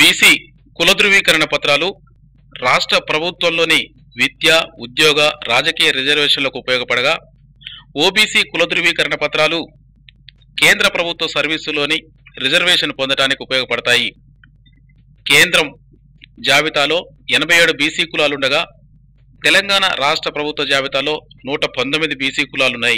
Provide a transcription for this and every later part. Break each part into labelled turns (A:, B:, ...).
A: BC కుల ధృవీకరణ పత్రాలు రాష్ట్ర ప్రభుత్వంలోని విద్య ఉద్యోగ రాజకీయ రిజర్వేషన్లకు ఉపయోగపడగా ఓబీసీ కుల ధృవీకరణ పత్రాలు కేంద్ర ప్రభుత్వ సర్వీసులోని రిజర్వేషన్ పొందడానికి ఉపయోగపడతాయి కేంద్రం జాబితాలో ఎనభై ఏడు బీసీ కులాలుండగా తెలంగాణ రాష్ట్ర ప్రభుత్వ జాబితాలో నూట పంతొమ్మిది బీసీ కులాలున్నాయి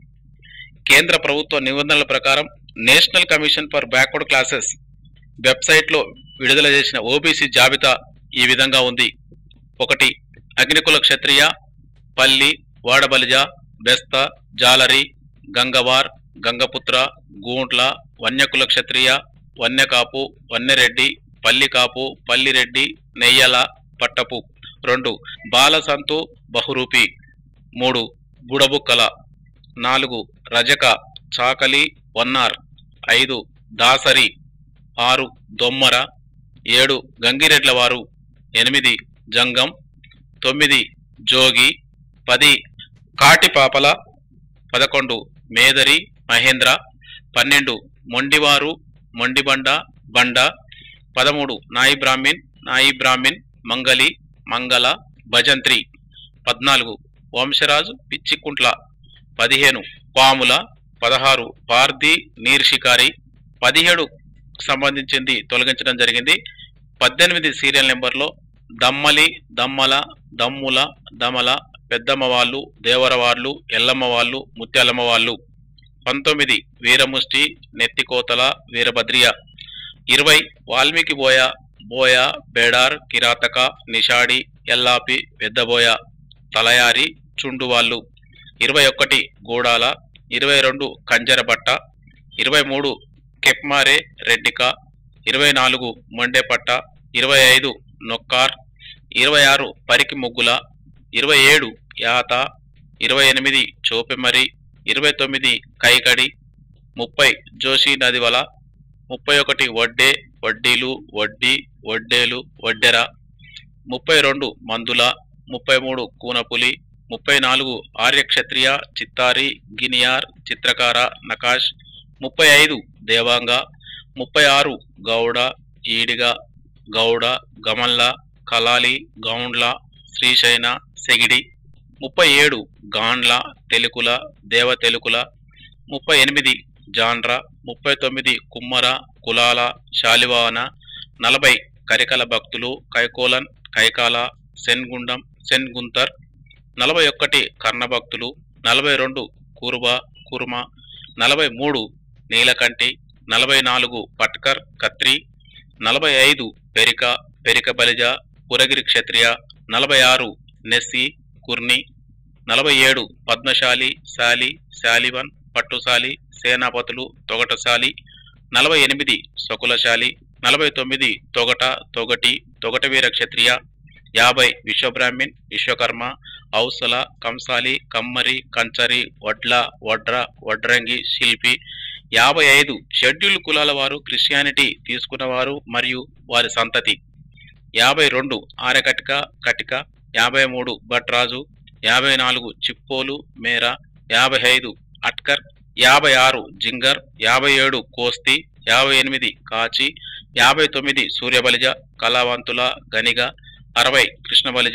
A: కేంద్ర ప్రభుత్వ నిబంధనల ప్రకారం national commission for backward classes వెబ్సైట్లో విడుదల చేసిన ఓబీసీ జాబితా ఈ విధంగా ఉంది ఒకటి అగ్నికుల క్షత్రియ పల్లి వాడబలిజ బెస్త జాలరి గంగవార్ గంగపుత్ర గూంట్ల వన్యకుల క్షత్రియ వన్యకాపు వన్యరెడ్డి పల్లికాపు పల్లిరెడ్డి నెయ్యల పట్టపు రెండు బాలసంతు బహురూపి మూడు బుడబుక్కల నాలుగు రజక చాకలి వన్నార్ ఐదు దాసరి ఆరు దొమ్మర ఏడు గంగిరెడ్లవారు ఎనిమిది జంగం తొమ్మిది జోగి పది కాటిపాపల పదకొండు మేదరి మహేంద్ర పన్నెండు మొండివారు మొండిబండ బండ పదమూడు నాయి బ్రాహ్మిన్ నాయి బ్రాహ్మిన్ మంగలి మంగళ భజంత్రి పద్నాలుగు వంశరాజు పిచ్చికుంట్ల పదిహేను పాముల పదహారు పార్ది నీర్ షికారి పదిహేడు సంబంధించింది తొలగించడం జరిగింది పద్దెనిమిది సీరియల్ నెంబర్లో దమ్మలి దమ్మల దమ్ముల దమల పెద్దమ్మ వాళ్ళు దేవర వాళ్ళు ఎల్లమ్మ వాళ్ళు ముత్యాలమ్మ వాళ్ళు పంతొమ్మిది వీరముష్టి నెత్తికోతల వీరభద్రియ ఇరవై వాల్మీకి బోయ బోయ బేడార్ కిరాతక నిషాడి ఎల్లాపి పెద్దబోయ తలయారి చుండువాళ్ళు ఇరవై ఒకటి గూడాల ఇరవై రెండు కంజరబట్ట ఇరవై మూడు కెప్మారే రెడ్డిక ఇరవై నాలుగు మొండెపట్ట ఇరవై ఐదు నొక్కార్ ఇరవై ఆరు పరికి ముగ్గుల ఇరవై ఏడు యాత ఇరవై ఎనిమిది చోపెమరి ఇరవై తొమ్మిది కైకడి ముప్పై జోషి నదివల ముప్పై ఒకటి వడ్డే వడ్డీలు వడ్డీ వడ్డేలు వడ్డెర ముప్పై రెండు మందుల ముప్పై మూడు కూనపులి ముప్పై నాలుగు ఆర్యక్షత్రియ చిత్తారి గినియార్ చిత్రకార నకాష్ ముప్పై ఐదు దేవాంగ ముప్పై ఆరు గౌడ ఈడిగ గౌడ గమల్ల కలాలి గౌండ్ల శ్రీశైన సెగిడి ముప్పై ఏడు గాండ్ల తెలుకుల దేవ తెలుకుల ముప్పై ఎనిమిది జాండ్ర ముప్పై తొమ్మిది కుమ్మర కులాల శాలివాన నలభై కరికల భక్తులు కైకోలన్ కైకాల సెన్గుండం సెన్గుంతర్ నలభై ఒక్కటి కర్ణభక్తులు నలభై రెండు కురుబ కుర్మ నలభై మూడు నీలకంటి నలభై నాలుగు పట్కర్ కత్రి నలభై ఐదు పెరిక పెరిక బలిజ పురగిరి క్షత్రియ నలభై ఆరు నెస్సి కుర్ని నలభై ఏడు పద్మశాలి శాలి శాలివన్ పట్టుశాలి సేనాపతులు తొగటశాలి నలభై ఎనిమిది శకులశాలి నలభై తొమ్మిది తొగట తొగటి తొగట వీర క్షత్రియ యాభై విశ్వబ్రాహ్మిన్ విశ్వకర్మ ఔసల కంసాలి కమ్మరి కంచరి వడ్ల వడ్ర వడ్రంగి శిల్పి యాభై ఐదు షెడ్యూల్ కులాల వారు క్రిస్టియానిటీ తీసుకున్నవారు మరియు వారి సంతతి యాభై రెండు ఆరకటిక కటిక యాభై మూడు భట్రాజు యాభై నాలుగు చిప్పోలు మేర యాభై ఐదు అట్కర్ యాభై ఆరు జింగర్ యాభై ఏడు కోస్తి యాభై ఎనిమిది కాచి యాభై తొమ్మిది సూర్యబలిజ కళావంతుల గనిగ అరవై కృష్ణబలిజ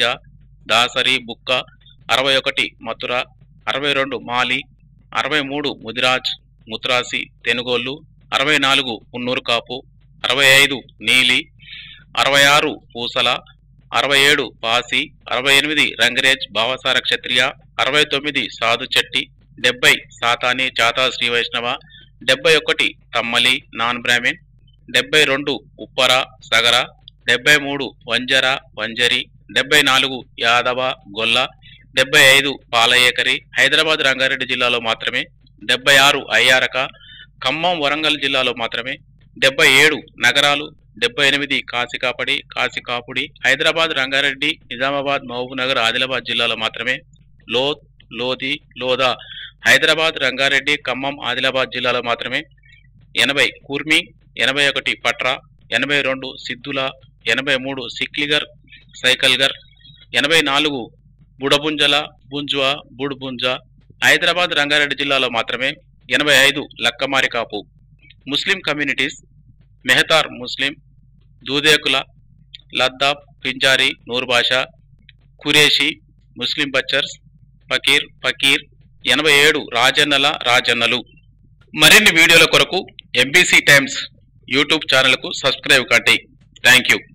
A: దాసరి బుక్క అరవై ఒకటి మథుర అరవై రెండు మాలి అరవై మూడు ముదిరాజ్ ముత్రాసి తెనుగోళ్ళు అరవై నాలుగు ఉన్నూరు కాపు అరవై ఐదు నీలి అరవై ఆరు పూసల అరవై ఏడు పాసి అరవై ఎనిమిది రంగరేజ్ భావసార క్షత్రియ అరవై తొమ్మిది సాధు చెట్టి డెబ్బై సాతాని చాతా శ్రీ వైష్ణవ డెబ్బై ఒకటి తమ్మలి నాన్ బ్రాహ్మిన్ డెబ్బై రెండు ఉప్పర సగర డెబ్బై మూడు వంజర వంజరి డెబ్బై నాలుగు యాదవ గొల్ల డెబ్బై ఐదు పాలయేకరి హైదరాబాద్ రంగారెడ్డి జిల్లాలో మాత్రమే డెబ్బై ఆరు అయ్యారక ఖమ్మం వరంగల్ జిల్లాలో మాత్రమే డెబ్బై ఏడు నగరాలు డెబ్బై ఎనిమిది కాశీకాపడి కాశీకాపుడి హైదరాబాద్ రంగారెడ్డి నిజామాబాద్ మహబూబ్ నగర్ ఆదిలాబాద్ జిల్లాలో మాత్రమే లోత్ లోధి లోదా హైదరాబాద్ రంగారెడ్డి ఖమ్మం ఆదిలాబాద్ జిల్లాలో మాత్రమే ఎనభై కూర్మి ఎనభై ఒకటి పట్ర ఎనభై రెండు సిద్ధుల ఎనభై మూడు సిక్లిగర్ సైకల్గర్ ఎనభై నాలుగు బుడబుంజల బుంజువ బుడ్బుంజ హైదరాబాద్ రంగారెడ్డి జిల్లాలో మాత్రమే ఎనభై ఐదు Lakkamari Kapu Muslim communities Mehtar Muslim Dudekula Laddaf Pinjari Noorbasha Qureshi Muslim butchers Fakir Fakir ఎనభై ఏడు రాజన్నల రాజన్నలు మరిన్ని వీడియోల కొరకు ఎంబీసీ టైమ్స్ యూట్యూబ్ ఛానల్కు సబ్స్క్రైబ్ కండి థ్యాంక్ యూ